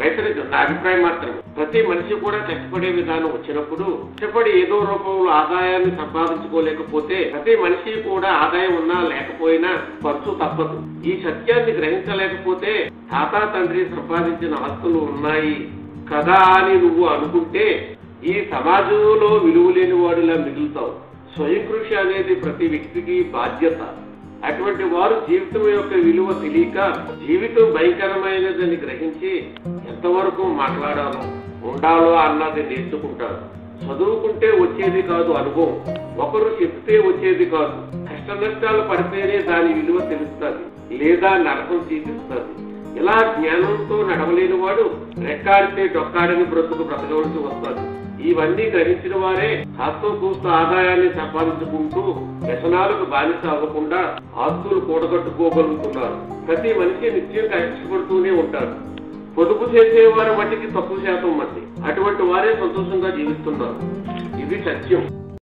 వైసరిజం నా అభిప్రాయం మాత్రమే ప్రతి మనిషి కూడా కష్టపడే విధానం వచ్చినప్పుడు కష్టపడి ఏదో రూపంలో ఆదాయాన్ని సంపాదించుకోలేకపోతే ప్రతి మనిషి కూడా ఆదాయం ఉన్నా లేకపోయినా ఖర్చు తప్పదు ఈ సత్యాన్ని గ్రహించలేకపోతే తాత తండ్రి సంపాదించిన ఆస్తులు ఉన్నాయి కదా అని నువ్వు అనుకుంటే ఈ సమాజంలో విలువ లేని వాడిలా మిగులుతావు స్వయం కృషి అనేది ప్రతి వ్యక్తికి బాధ్యత అటువంటి వారు జీవితం యొక్క విలువ తెలియక జీవితం భయంకరమైనదని గ్రహించి ఎంతవరకు మాట్లాడాలో ఉండాలో అన్నది నేర్చుకుంటారు చదువుకుంటే వచ్చేది కాదు అనుభవం ఒకరు చెప్తే వచ్చేది కాదు కష్ట నష్టాలు పడితేనే దాని విలువ తెలుస్తుంది లేదా నరకం చూపిస్తుంది ఇలా జ్ఞానంతో నడవలేని వాడు రెక్కాడితే డొక్కాడని బ్రతుకు బ్రతకవలసి వస్తుంది ఇవన్నీ గ్రహించిన వారే కాస్తో కూస్తో ఆదాయాన్ని సంపాదించుకుంటూ వ్యసనాలకు బానిస అవ్వకుండా ఆస్తులు కూడగట్టుకోగలుగుతున్నారు ప్రతి మనిషి నిత్యం కష్టపడుతూనే ఉంటారు పొదుపు చేసేవారి మట్టికి తక్కువ శాతం మంది అటువంటి వారే సంతోషంగా జీవిస్తున్నారు ఇది సత్యం